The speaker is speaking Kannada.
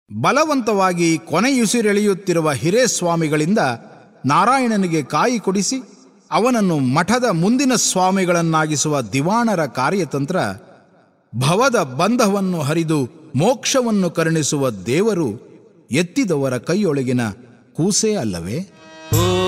ಬಲವಂತವಾಗಿ ಕೊನೆಯುಸಿರೆಳೆಯುತ್ತಿರುವ ಹಿರೇಸ್ವಾಮಿಗಳಿಂದ ನಾರಾಯಣನಿಗೆ ಕಾಯಿ ಕೊಡಿಸಿ ಅವನನ್ನು ಮಠದ ಮುಂದಿನ ಸ್ವಾಮಿಗಳನ್ನಾಗಿಸುವ ದಿವಾಣರ ಕಾರ್ಯತಂತ್ರ ಭವದ ಬಂಧವನ್ನು ಹರಿದು ಮೋಕ್ಷವನ್ನು ಕರುಣಿಸುವ ದೇವರು ಎತ್ತಿದವರ ಕೈಯೊಳಗಿನ ಕೂಸೇ ಅಲ್ಲವೇ ಓ